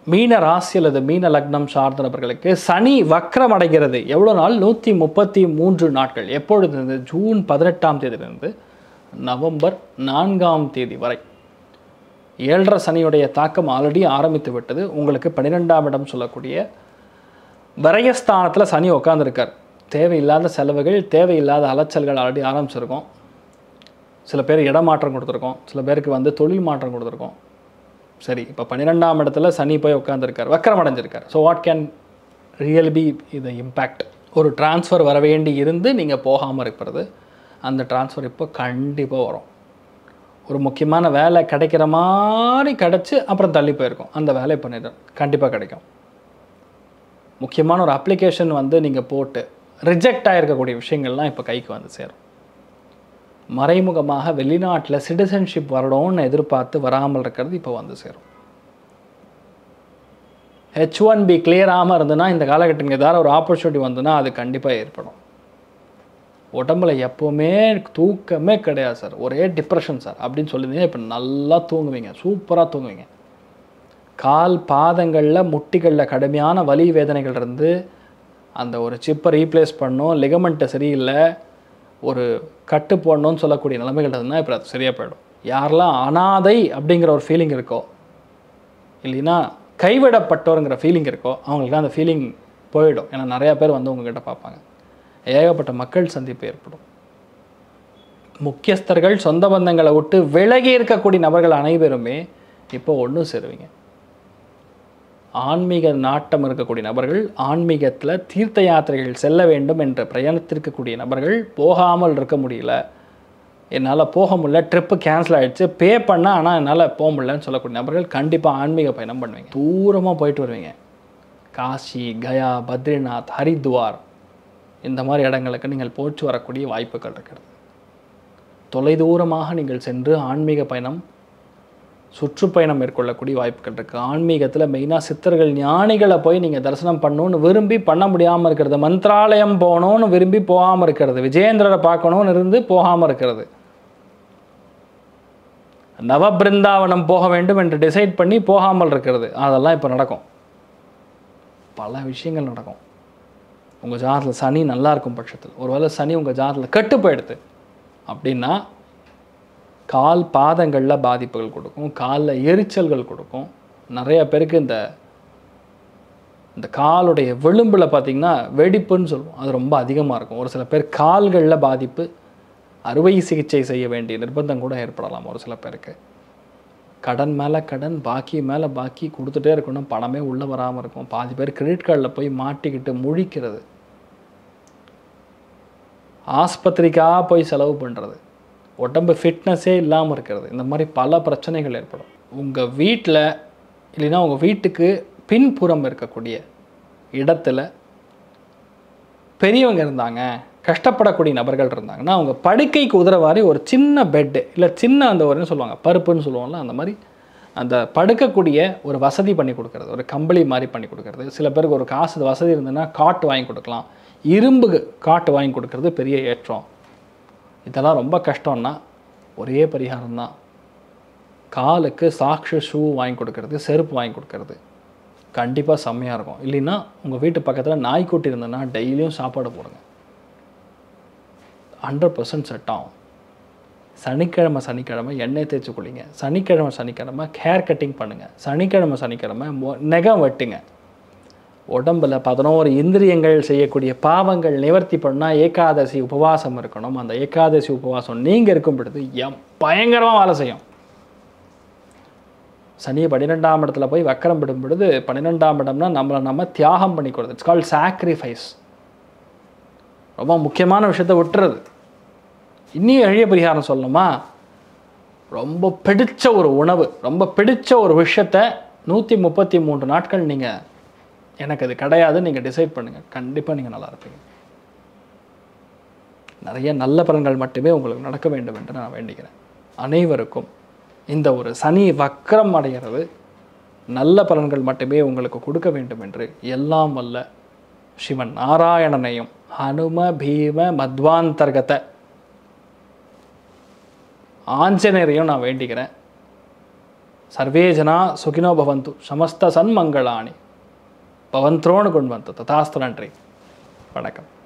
மீன ராசி அல்லது மீன லக்னம் சார்ந்த நபர்களுக்கு சனி வக்ரம் அடைகிறது எவ்வளோ நாள் நூற்றி முப்பத்தி மூன்று நாட்கள் எப்பொழுது ஜூன் பதினெட்டாம் தேதியிலிருந்து நவம்பர் நான்காம் தேதி வரை ஏழரை சனியுடைய தாக்கம் ஆல்ரெடி ஆரம்பித்து விட்டது உங்களுக்கு பன்னிரெண்டாம் இடம் சொல்லக்கூடிய விரயஸ்தானத்தில் சனி உட்காந்துருக்கார் தேவையில்லாத செலவுகள் தேவையில்லாத அலைச்சல்கள் ஆல்ரெடி ஆரம்பிச்சிருக்கோம் சில பேர் இடமாற்றம் கொடுத்துருக்கோம் சில பேருக்கு வந்து தொழில் மாற்றம் கொடுத்துருக்கோம் சரி இப்போ பன்னிரெண்டாம் இடத்துல சனி போய் உட்காந்துருக்கார் வக்கரம் அடைஞ்சிருக்கார் so what can real be இது இம்பேக்ட் ஒரு டிரான்ஸ்ஃபர் வர வேண்டி இருந்து நீங்கள் போகாமல் இருக்கிறது அந்த டிரான்ஸ்ஃபர் இப்போ கண்டிப்பாக வரும் ஒரு முக்கியமான வேலை கிடைக்கிற மாதிரி கிடச்சி அப்புறம் தள்ளி போயிருக்கும் அந்த வேலையை பண்ணிடும் கண்டிப்பாக கிடைக்கும் முக்கியமான ஒரு அப்ளிகேஷன் வந்து நீங்கள் போட்டு ரிஜெக்ட் ஆகிருக்கக்கூடிய விஷயங்கள்லாம் இப்போ கைக்கு வந்து சேரும் மறைமுகமாக வெளிநாட்டில் சிட்டிசன்ஷிப் வரணும்னு எதிர்பார்த்து வராமல் இருக்கிறது இப்போ வந்து சேரும் ஹெச் ஒன் பி கிளியராகாமல் இருந்ததுன்னா இந்த காலகட்டத்தில் ஏதாவது ஒரு ஆப்பர்ச்சுனிட்டி வந்ததுன்னா அது கண்டிப்பாக ஏற்படும் உடம்புல எப்போவுமே தூக்கமே கிடையாது சார் ஒரே டிப்ரெஷன் சார் அப்படின்னு சொல்லியிருந்தீங்க இப்போ நல்லா தூங்குவீங்க சூப்பராக தூங்குவீங்க கால் பாதங்களில் முட்டிகளில் கடுமையான வலி வேதனைகள் இருந்து அந்த ஒரு சிப்பை ரீப்ளேஸ் பண்ணணும் லிகமெண்ட்டை சரியில்லை ஒரு கட்டு போடணும்னு சொல்லக்கூடிய நிலைமைகள் இருந்தால் இப்போ அது சரியாக போயிடும் யாரெல்லாம் அனாதை அப்படிங்கிற ஒரு ஃபீலிங் இருக்கோ இல்லைன்னா கைவிடப்பட்டோருங்கிற ஃபீலிங் இருக்கோ அவங்களுக்கு அந்த ஃபீலிங் போயிடும் ஏன்னா நிறையா பேர் வந்து உங்ககிட்ட பார்ப்பாங்க ஏகப்பட்ட மக்கள் சந்திப்பு ஏற்படும் முக்கியஸ்தர்கள் சொந்த பந்தங்களை விட்டு விலகி இருக்கக்கூடிய நபர்கள் அனைவருமே இப்போ ஒன்று சேருவீங்க ஆன்மீக நாட்டம் இருக்கக்கூடிய நபர்கள் ஆன்மீகத்தில் தீர்த்த யாத்திரைகள் செல்ல வேண்டும் என்ற பிரயாணத்திற்கக்கூடிய நபர்கள் போகாமல் இருக்க முடியல என்னால் போக முடியல ட்ரிப்பு கேன்சல் ஆகிடுச்சு பே பண்ணால் ஆனால் என்னால் போக முடியலன்னு சொல்லக்கூடிய நபர்கள் கண்டிப்பாக ஆன்மீக பயணம் பண்ணுவீங்க தூரமாக போயிட்டு வருவீங்க காசி கயா பத்ரிநாத் ஹரித்வார் இந்த மாதிரி இடங்களுக்கு நீங்கள் போச்சு வரக்கூடிய வாய்ப்புகள் இருக்கிறது தொலைதூரமாக நீங்கள் சென்று ஆன்மீக பயணம் சுற்றுப்பயணம் மேற்கொள்ளக்கூடிய வாய்ப்புகள் இருக்குது ஆன்மீகத்தில் மெயினாக சித்தர்கள் ஞானிகளை போய் நீங்கள் தரிசனம் பண்ணணும்னு விரும்பி பண்ண முடியாமல் இருக்கிறது மந்த்ராலயம் போகணும்னு விரும்பி போகாமல் இருக்கிறது விஜயேந்திரரை பார்க்கணும்னு இருந்து போகாமல் இருக்கிறது நவபிருந்தாவனம் போக வேண்டும் என்று டிசைட் பண்ணி போகாமல் இருக்கிறது அதெல்லாம் இப்போ நடக்கும் பல விஷயங்கள் நடக்கும் உங்கள் ஜாதத்தில் சனி நல்லா இருக்கும் பட்சத்தில் ஒருவேளை சனி உங்கள் ஜாதத்தில் கெட்டு போயிடுது அப்படின்னா கால் பாதங்களில் பாதிப்புகள் கொடுக்கும் காலில் எரிச்சல்கள் கொடுக்கும் நிறைய பேருக்கு இந்த இந்த காலுடைய விளிம்பில் பார்த்திங்கன்னா வெடிப்புன்னு சொல்லுவோம் அது ரொம்ப அதிகமாக இருக்கும் ஒரு சில பேர் கால்களில் பாதிப்பு அறுவை சிகிச்சை செய்ய வேண்டிய நிர்பந்தம் கூட ஏற்படலாம் ஒரு சில பேருக்கு கடன் மேலே கடன் பாக்கி மேலே பாக்கி கொடுத்துட்டே இருக்கணும் பணமே உள்ளே வராமல் இருக்கும் பாதி பேர் கிரெடிட் கார்டில் போய் மாட்டிக்கிட்டு முழிக்கிறது ஆஸ்பத்திரிக்காக போய் செலவு பண்ணுறது உடம்பு ஃபிட்னஸே இல்லாமல் இருக்கிறது இந்த மாதிரி பல பிரச்சனைகள் ஏற்படும் உங்கள் வீட்டில் இல்லைன்னா உங்கள் வீட்டுக்கு பின்புறம் இருக்கக்கூடிய இடத்துல பெரியவங்க இருந்தாங்க கஷ்டப்படக்கூடிய நபர்கள் இருந்தாங்கன்னா அவங்க படுக்கைக்கு உதறவாரி ஒரு சின்ன பெட்டு இல்லை சின்ன அந்த ஒரு என்ன சொல்லுவாங்க பருப்புன்னு சொல்லுவோம்ல அந்த மாதிரி அந்த படுக்கக்கூடிய ஒரு வசதி பண்ணி கொடுக்கறது ஒரு கம்பளி மாதிரி பண்ணி கொடுக்கறது சில பேருக்கு ஒரு காசு வசதி இருந்ததுன்னா காட்டு வாங்கி கொடுக்கலாம் இரும்பு காட்டு வாங்கி கொடுக்கறது பெரிய ஏற்றம் இதெல்லாம் ரொம்ப கஷ்டம்னா ஒரே பரிகாரம் தான் காலுக்கு சாக்ஷு ஷூ வாங்கி கொடுக்கறது செருப்பு வாங்கி கொடுக்கறது கண்டிப்பாக செம்மையாக இருக்கும் இல்லைன்னா உங்கள் வீட்டு பக்கத்தில் நாய்க்குட்டி இருந்ததுன்னா டெய்லியும் சாப்பாடு போடுங்க ஹண்ட்ரட் பர்சன்ட் செட் ஆகும் சனிக்கிழமை சனிக்கிழமை எண்ணெய் தேய்ச்சி குளிங்க சனிக்கிழமை சனிக்கிழமை ஹேர் கட்டிங் பண்ணுங்கள் சனிக்கிழமை சனிக்கிழமை மொ- நகம் வெட்டுங்க உடம்புல பதினோரு இந்திரியங்கள் செய்யக்கூடிய பாவங்கள் நிவர்த்தி பண்ணால் ஏகாதசி உபவாசம் இருக்கணும் அந்த ஏகாதசி உபவாசம் நீங்கள் இருக்கும் பொழுது எம் பயங்கரமாக வேலை செய்யும் சனி பன்னிரெண்டாம் இடத்துல போய் வக்கரம் விடும் பொழுது பன்னிரெண்டாம் இடம்னா நம்மளை நம்ம தியாகம் பண்ணி கொடுது இட்ஸ் கால் சாக்ரிஃபைஸ் ரொம்ப முக்கியமான விஷயத்தை விட்டுறது இன்னும் எளிய பரிகாரம் சொல்லணுமா ரொம்ப பிடிச்ச ஒரு உணவு ரொம்ப பிடிச்ச ஒரு விஷயத்த நூற்றி முப்பத்தி மூன்று நாட்கள் நீங்கள் எனக்கு அது கிடையாது நீங்கள் டிசைட் பண்ணுங்கள் கண்டிப்பாக நீங்கள் நல்லா இருப்பீங்க நிறைய நல்ல பலன்கள் மட்டுமே உங்களுக்கு நடக்க வேண்டும் என்று நான் வேண்டிக்கிறேன் அனைவருக்கும் இந்த ஒரு சனி வக்ரம் அடைகிறது நல்ல பலன்கள் மட்டுமே உங்களுக்கு கொடுக்க வேண்டும் என்று எல்லாம் வல்ல சிவன் நாராயணனையும் ஹனும பீம மத்வாந்தர்கத ஆஞ்சநேயரையும் நான் வேண்டிக்கிறேன் சர்வே ஜனா சுகினோ பவந்து சமஸ்த சன்மங்களாணி பவந்த்ரோன்னு கொண்டு வந்து ததாஸ்து நன்றி வணக்கம்